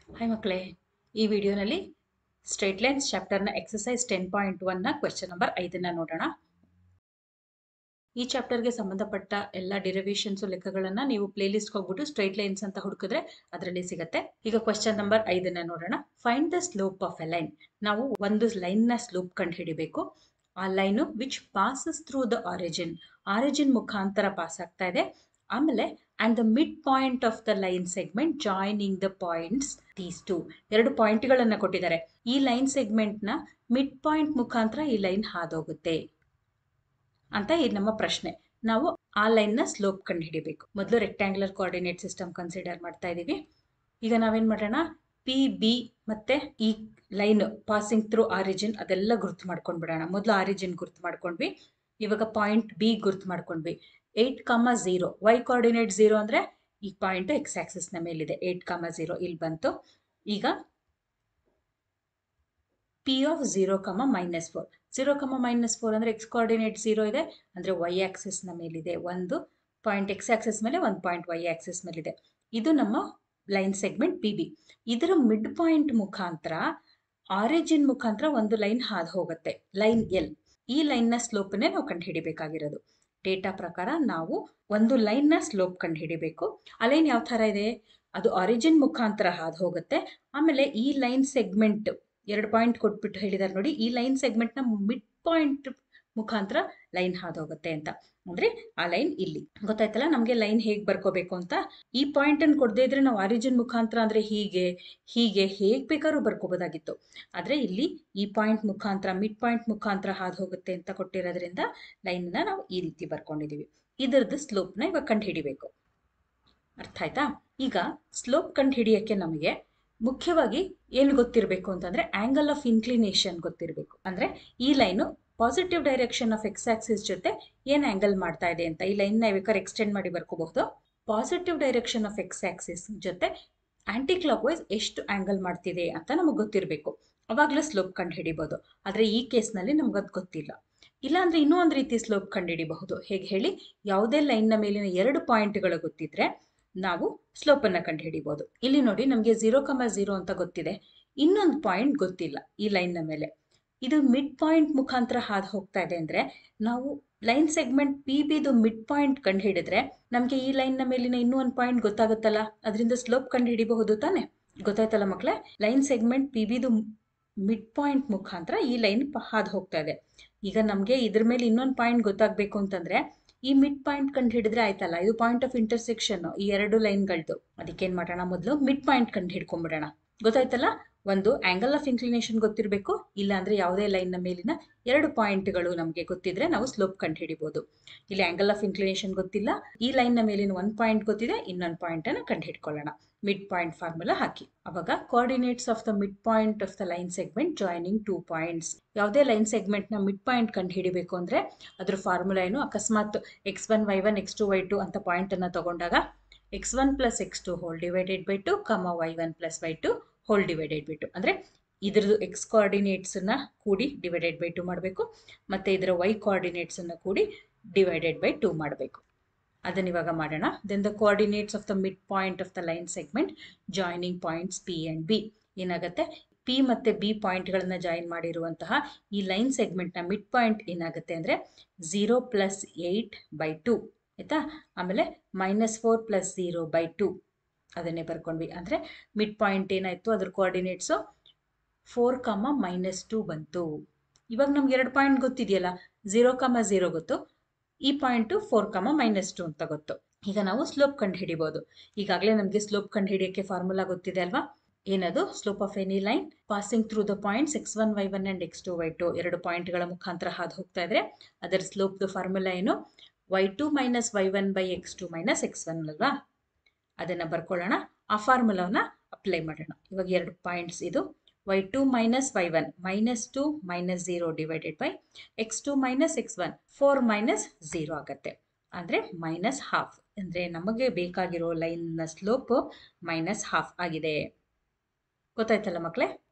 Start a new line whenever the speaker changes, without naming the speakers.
hi ಮಕ್ಕಳೇ ಈ ವಿಡಿಯೋನಲ್ಲಿ ಸ್ಟ್ರೇಟ್ ಲೈನ್ಸ್ ಚಾಪ್ಟರ್ನ ಎಕ್ಸಸೈಸ್ ಟೆನ್ ಪಾಯಿಂಟ್ ಒನ್ನ ಕ್ವೆಶ್ಚನ್ ನಂಬರ್ ಐದನ್ನ ನೋಡೋಣ ಈ ಚಾಪ್ಟರ್ಗೆ ಸಂಬಂಧಪಟ್ಟ ಎಲ್ಲ ಡಿರವೇಷನ್ಸ್ ಲೆಕ್ಕಗಳನ್ನ ನೀವು ಪ್ಲೇಲಿಸ್ಟ್ ಹೋಗ್ಬಿಟ್ಟು ಸ್ಟ್ರೈಟ್ ಲೈನ್ಸ್ ಅಂತ ಹುಡುಕಿದ್ರೆ ಅದರಲ್ಲಿ ಸಿಗುತ್ತೆ ಈಗ ಕ್ವೆಶ್ಚನ್ ನಂಬರ್ ಐದನ್ನ ನೋಡೋಣ find the slope of a line ನಾವು ಒಂದು ಲೈನ್ ನ ಸ್ಲೋಪ್ ಕಂಡು ಹಿಡಿಬೇಕು ಆ line which passes through the origin origin ಮುಖಾಂತರ ಪಾಸ್ ಆಗ್ತಾ ಇದೆ ಆಮೇಲೆ and the mid point of the line segment joining the points these two ಎರಡು ಪಾಯಿಂಟ್ಗಳನ್ನ ಕೊಟ್ಟಿದ್ದಾರೆ ಈ ಲೈನ್ ಸೆಗ್ಮೆಂಟ್ ನ ಮಿಡ್ ಪಾಯಿಂಟ್ ಮುಖಾಂತರ ಈ ಲೈನ್ ಹಾದೋಗುತ್ತೆ ಅಂತ ಇದು ನಮ್ಮ ಪ್ರಶ್ನೆ ನಾವು ಆ ಲೈನ್ ನ ಸ್ಲೋಪ್ ಕಂಡು ಹಿಡಿಬೇಕು ಮೊದಲು ರೆಕ್ಟ್ಯಾಂಗ್ಯುಲರ್ ಕೋಆರ್ಡಿನೇಟ್ ಸಿಸ್ಟಮ್ ಕನ್ಸಿಡರ್ ಮಾಡ್ತಾ ಇದೀವಿ ಈಗ ನಾವೇನ್ ಮಾಡೋಣ ಪಿ ಬಿ ಮತ್ತೆ ಈ ಲೈನ್ ಪಾಸಿಂಗ್ ಥ್ರೂ ಆರಿಜಿನ್ ಅದೆಲ್ಲ ಗುರ್ತು ಮಾಡ್ಕೊಂಡ್ ಬಿಡೋಣ ಮೊದಲು ಆರಿಜಿನ್ ಗುರ್ತು ಮಾಡ್ಕೊಂಡ್ವಿ ಇವಾಗ ಪಾಯಿಂಟ್ ಬಿ ಗುರ್ತು ಮಾಡ್ಕೊಂಡ್ವಿ ಏಟ್ ಕಾಮ ಝೀರೋ ವೈ ಕೋಆರ್ಡಿನೇಟ್ ಝೀರೋ ಅಂದ್ರೆ ಈ ಪಾಯಿಂಟ್ ಎಕ್ಸ್ ಆಕ್ಸಿಸ್ ನ ಮೇಲಿದೆ ಏಟ್ ಕಾಮ ಝೀರೋ ಇಲ್ಲಿ ಬಂತು ಈಗ P of zero comma minus four zero comma minus four ಅಂದ್ರೆ ಎಕ್ಸ್ ಕೋಆರ್ಡಿನೇಟ್ ಝೀರೋ ಇದೆ ಅಂದ್ರೆ ವೈ ಆಕ್ಸಿಸ್ ನ ಮೇಲಿದೆ ಒಂದು ಪಾಯಿಂಟ್ ಎಕ್ಸ್ ಆಕ್ಸಿಸ್ ಮೇಲೆ ಒಂದು ಪಾಯಿಂಟ್ ವೈ ಆಕ್ಸಿಸ್ ಮೇಲಿದೆ ಇದು ನಮ್ಮ ಲೈನ್ ಸೆಗ್ಮೆಂಟ್ ಪಿ ಬಿ ಇದರ ಮಿಡ್ ಪಾಯಿಂಟ್ ಮುಖಾಂತರ ಆರಿಜಿನ್ ಮುಖಾಂತರ ಒಂದು ಲೈನ್ ಹಾದು ಹೋಗುತ್ತೆ ಲೈನ್ ಎಲ್ ಈ ಲೈನ್ ನ ಸ್ಲೋಪ್ನೇ ನಾವು ಕಂಡು ಹಿಡಿಬೇಕಾಗಿರೋದು ಡೇಟಾ ಪ್ರಕಾರ ನಾವು ಒಂದು ಲೈನ್ ನ ಸ್ಲೋಪ್ ಕಂಡು ಹಿಡಿಬೇಕು ಆ ಲೈನ್ ಯಾವ ತರ ಇದೆ ಅದು ಆರಿಜಿನ್ ಮುಖಾಂತರ ಹಾದು ಹೋಗುತ್ತೆ ಆಮೇಲೆ ಈ ಲೈನ್ ಸೆಗ್ಮೆಂಟ್ ಎರಡು ಪಾಯಿಂಟ್ ಕೊಟ್ಬಿಟ್ಟು ಹೇಳಿದಾರೆ ನೋಡಿ ಈ ಲೈನ್ ಸೆಗ್ಮೆಂಟ್ ನ ಮಿಡ್ ಪಾಯಿಂಟ್ ಮುಖಾಂತರ ಲೈನ್ ಹಾದು ಹೋಗುತ್ತೆ ಅಂತ ಅಂದ್ರೆ ಆ ಲೈನ್ ಇಲ್ಲಿ ಗೊತ್ತಾಯ್ತಲ್ಲ ನಮ್ಗೆ ಲೈನ್ ಹೇಗ್ ಬರ್ಕೋಬೇಕು ಅಂತ ಈ ಪಾಯಿಂಟ್ ಅನ್ನು ಕೊಡದೇ ಇದ್ರೆ ನಾವು ಆರಿಜಿನ್ ಮುಖಾಂತರ ಅಂದ್ರೆ ಹೀಗೆ ಹೀಗೆ ಹೇಗ್ ಬೇಕಾದ್ರೂ ಬರ್ಕೋಬೋದಾಗಿತ್ತು ಆದ್ರೆ ಇಲ್ಲಿ ಈ ಪಾಯಿಂಟ್ ಮುಖಾಂತರ ಮಿಡ್ ಪಾಯಿಂಟ್ ಮುಖಾಂತರ ಹಾದು ಹೋಗುತ್ತೆ ಅಂತ ಕೊಟ್ಟಿರೋದ್ರಿಂದ ಲೈನ್ ನ ನಾವು ಈ ರೀತಿ ಬರ್ಕೊಂಡಿದೀವಿ ಇದರದ್ದು ಸ್ಲೋಪ್ ನ ಇವಾಗ ಕಂಡು ಹಿಡಿಬೇಕು ಅರ್ಥ ಆಯ್ತಾ ಈಗ ಸ್ಲೋಪ್ ಕಂಡು ಹಿಡಿಯಕ್ಕೆ ನಮಗೆ ಮುಖ್ಯವಾಗಿ ಏನು ಗೊತ್ತಿರಬೇಕು ಅಂತಂದ್ರೆ ಆಂಗಲ್ ಆಫ್ ಇನ್ಕ್ಲಿನೇಷನ್ ಗೊತ್ತಿರಬೇಕು ಅಂದ್ರೆ ಈ ಲೈನು positive direction of X axis ಜೊತೆ ಏನ್ ಆಂಗಲ್ ಮಾಡ್ತಾ ಇದೆ ಅಂತ ಈ ಲೈನ್ ನ ಬೇಕಾದ್ರೆ ಎಕ್ಸ್ಟೆಂಡ್ ಮಾಡಿ ಬರ್ಕೋಬಹುದು positive direction of X axis ಜೊತೆ ಆಂಟಿ ಕ್ಲಾಕ್ ವೈಸ್ ಎಷ್ಟು ಆಂಗಲ್ ಮಾಡ್ತಿದೆ ಅಂತ ನಮಗೆ ಗೊತ್ತಿರಬೇಕು ಅವಾಗಲೂ ಸ್ಲೋಪ್ ಕಂಡು ಹಿಡಿಬಹುದು ಆದ್ರೆ ಈ ಕೇಸ್ನಲ್ಲಿ ನಮ್ಗೆ ಅದು ಗೊತ್ತಿಲ್ಲ ಇಲ್ಲ ಅಂದ್ರೆ ಇನ್ನೂ ಒಂದು ರೀತಿ ಸ್ಲೋಪ್ ಕಂಡು ಹಿಡಿಬಹುದು ಹೇಗೆ ಹೇಳಿ ಯಾವುದೇ ಲೈನ್ ನ ಮೇಲಿನ ಎರಡು ಪಾಯಿಂಟ್ಗಳು ಗೊತ್ತಿದ್ರೆ ನಾವು ಸ್ಲೋಪ್ ಅನ್ನ ಕಂಡು ಹಿಡಿಬಹುದು ಇಲ್ಲಿ ನೋಡಿ ನಮಗೆ ಝೀರೋ ಕಮ ಝೀರೋ ಅಂತ ಗೊತ್ತಿದೆ ಇನ್ನೊಂದು ಪಾಯಿಂಟ್ ಗೊತ್ತಿಲ್ಲ ಈ ಲೈನ್ ನ ಮೇಲೆ ಇದು ಮಿಡ್ ಪಾಯಿಂಟ್ ಮುಖಾಂತರ ಹಾದು ಹೋಗ್ತಾ ಇದೆ ಅಂದ್ರೆ ನಾವು ಲೈನ್ ಸೆಗ್ಮೆಂಟ್ ಪಿ ಬಿದು ಮಿಡ್ ಪಾಯಿಂಟ್ ಕಂಡು ಹಿಡಿದ್ರೆ ನಮಗೆ ಈ ಲೈನ್ ನ ಮೇಲಿನ ಇನ್ನೂ ಒಂದು ಪಾಯಿಂಟ್ ಗೊತ್ತಾಗುತ್ತಲ್ಲ ಅದರಿಂದ ಸ್ಲೋಪ್ ಕಂಡು ಹಿಡಿಬಹುದು ತಾನೆ ಗೊತ್ತಾಯ್ತಲ್ಲ ಮಕ್ಕಳೇ ಲೈನ್ ಸೆಗ್ಮೆಂಟ್ ಪಿ ಬಿದು ಮಿಡ್ ಪಾಯಿಂಟ್ ಮುಖಾಂತರ ಈ ಲೈನ್ ಹಾದು ಹೋಗ್ತಾ ಇದೆ ಈಗ ನಮಗೆ ಇದ್ರ ಮೇಲೆ ಇನ್ನೊಂದು ಪಾಯಿಂಟ್ ಗೊತ್ತಾಗಬೇಕು ಅಂತಂದ್ರೆ ಈ ಮಿಡ್ ಪಾಯಿಂಟ್ ಕಂಡು ಹಿಡಿದ್ರೆ ಆಯ್ತಲ್ಲ ಇದು ಪಾಯಿಂಟ್ ಆಫ್ ಇಂಟರ್ಸೆಕ್ಷನ್ ಈ ಎರಡು ಲೈನ್ಗಳದ್ದು ಅದಕ್ಕೇನ್ ಮಾಡೋಣ ಮೊದಲು ಮಿಡ್ ಪಾಯಿಂಟ್ ಕಂಡು ಹಿಡ್ಕೊಂಡ್ಬಿಡೋಣ ಗೊತ್ತಾಯ್ತಲ್ಲ ಒಂದು ಆಂಗಲ್ ಆಫ್ ಇನ್ಕ್ಲಿನೇಷನ್ ಗೊತ್ತಿರಬೇಕು ಇಲ್ಲ ಅಂದ್ರೆ ಯಾವುದೇ ಲೈನ್ ನ ಮೇಲಿನ ಎರಡು ಪಾಯಿಂಟ್ಗಳು ನಮಗೆ ಗೊತ್ತಿದ್ರೆ ನಾವು ಸ್ಲೋಪ್ ಕಂಡು ಹಿಡಿಬಹುದು ಇಲ್ಲಿ ಆಂಗಲ್ ಆಫ್ ಇನ್ಕ್ಲಿನೇಷನ್ ಗೊತ್ತಿಲ್ಲ ಈ ಲೈನ್ ನ ಮೇಲಿನ ಒಂದ್ ಪಾಯಿಂಟ್ ಗೊತ್ತಿದೆ ಇನ್ನೊಂದು ಪಾಯಿಂಟ್ ಅನ್ನ ಕಂಡು ಹಿಡ್ಕೊಳ್ಳೋಣ ಮಿಡ್ ಪಾಯಿಂಟ್ ಫಾರ್ಮುಲಾ ಹಾಕಿ ಅವಾಗ coordinates of the mid point of the line segment joining two points ಯಾವುದೇ ಲೈನ್ ಸೆಗ್ಮೆಂಟ್ ನ ಮಿಡ್ ಪಾಯಿಂಟ್ ಕಂಡು ಹಿಡಿಬೇಕು ಅಂದ್ರೆ ಅದ್ರ ಫಾರ್ಮುಲಾ ಏನು ಅಕಸ್ಮಾತ್ X one Y one X two Y two ಅಂತ ಪಾಯಿಂಟ್ ಅನ್ನ ತಗೊಂಡಾಗ X one plus X two whole divided by two comma Y one plus Y two whole divided by two ಅಂದ್ರೆ ಇದ್ರದ್ದು ಎಕ್ಸ್ ಕೋಆರ್ಡಿನೇಟ್ಸ್ ಅನ್ನ ಕೂಡಿ divided by to ಮಾಡಬೇಕು ಮತ್ತೆ ಇದರ ವೈ ಕೋಆರ್ಡಿನೇಟ್ಸ್ ಅನ್ನ ಕೂಡಿ ಡಿವೈಡೆಡ್ ಬೈ ಟು ಮಾಡಬೇಕು ಅದನ್ನ ಇವಾಗ ಮಾಡೋಣ then the coordinates of the mid point of the line segment joining points P and B ಏನಾಗುತ್ತೆ ಪಿ ಮತ್ತೆ ಬಿ ಪಾಯಿಂಟ್ಗಳನ್ನ ಜಾಯಿನ್ ಮಾಡಿರುವಂತಹ ಈ ಲೈನ್ ಸೆಗ್ಮೆಂಟ್ ನ ಮಿಡ್ ಪಾಯಿಂಟ್ ಏನಾಗುತ್ತೆ ಅಂದ್ರೆ zero plus eight by two ಆಯ್ತಾ ಆಮೇಲೆ minus four plus zero by two ಅದನ್ನೇ ಬರ್ಕೊಂಡ್ವಿ ಅಂದ್ರೆ ಮಿಡ್ ಪಾಯಿಂಟ್ ಏನಾಯ್ತು ಅದ್ರ coordinates four comma minus two ಬಂತು ಇವಾಗ ನಮ್ಗೆ ಎರಡು ಪಾಯಿಂಟ್ ಗೊತ್ತಿದೆಯಲ್ಲ ಝೀರೋ ಕಾಮ ಝೀರೋ ಗೊತ್ತು ಈ point four comma minus two ಅಂತ ಗೊತ್ತು ಈಗ ನಾವು ಸ್ಲೋಪ್ ಕಂಡು ಹಿಡಿಬಹುದು ಈಗಾಗಲೇ ನಮಗೆ ಸ್ಲೋಪ್ ಕಂಡು ಹಿಡಿಯೋಕ್ಕೆ ಫಾರ್ಮುಲಾ ಗೊತ್ತಿದೆ ಅಲ್ವಾ ಏನದು slope of any line passing through the points X one Y one and X two Y two ಎರಡು ಪಾಯಿಂಟ್ಗಳ ಮುಖಾಂತರ ಹಾದು ಹೋಗ್ತಾ ಇದ್ರೆ ಅದರ ಸ್ಲೋಪ್ ಫಾರ್ಮುಲಾ ಏನು Y two minus Y one by X two minus X one ಅಲ್ವಾ ಅದನ್ನ ಬರ್ಕೊಳ್ಳೋಣ ಆ ಫಾರ್ಮುಲಾವನ್ನ ಅಪ್ಲೈ ಮಾಡೋಣ ಇವಾಗ ಎರಡು ಪಾಯಿಂಟ್ಸ್ ಇದು Y two minus Y one minus two minus zero divided by X two minus X one four minus zero ಆಗುತ್ತೆ ಅಂದ್ರೆ minus half ಅಂದ್ರೆ ನಮಗೆ ಬೇಕಾಗಿರೋ ಲೈನ್ ನ ಸ್ಲೋಪ್ ಮೈನಸ್ ಹಾಫ್ ಆಗಿದೆ ಗೊತ್ತಾಯ್ತಲ್ಲ ಮಕ್ಕಳೇ